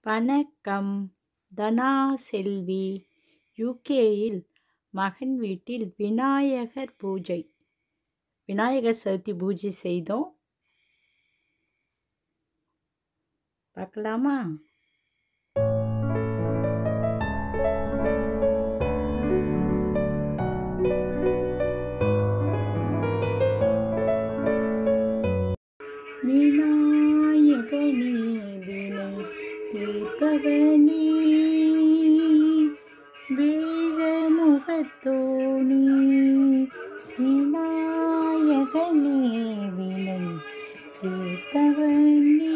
வணக்கம் தனா செல்வி யூகேயில் மகன் வீட்டில் விநாயகர் பூஜை விநாயகர் சதுர்த்தி பூஜை செய்தோம் பார்க்கலாமா விநாயகனே வினை தீர்ப்பவனே வீழமுகத்தோனி விநாயகனே வினை தீர்ப்பவனே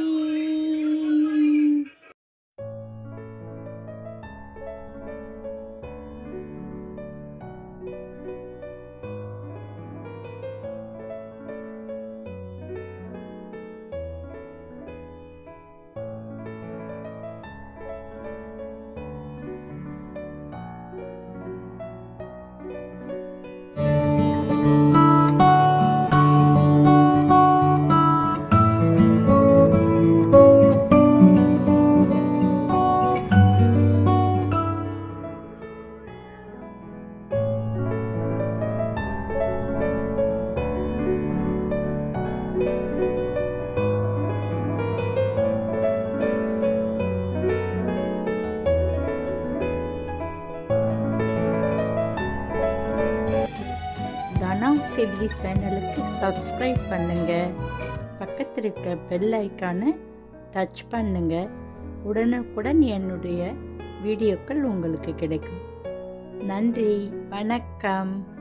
தனா செல்வி சேனலுக்கு சப்ஸ்கிரைப் பண்ணுங்க பக்கத்தில் இருக்க பெல் ஐக்கானை டச் பண்ணுங்க உடனுக்குடன் என்னுடைய வீடியோக்கள் உங்களுக்கு கிடைக்கும் நன்றி வணக்கம்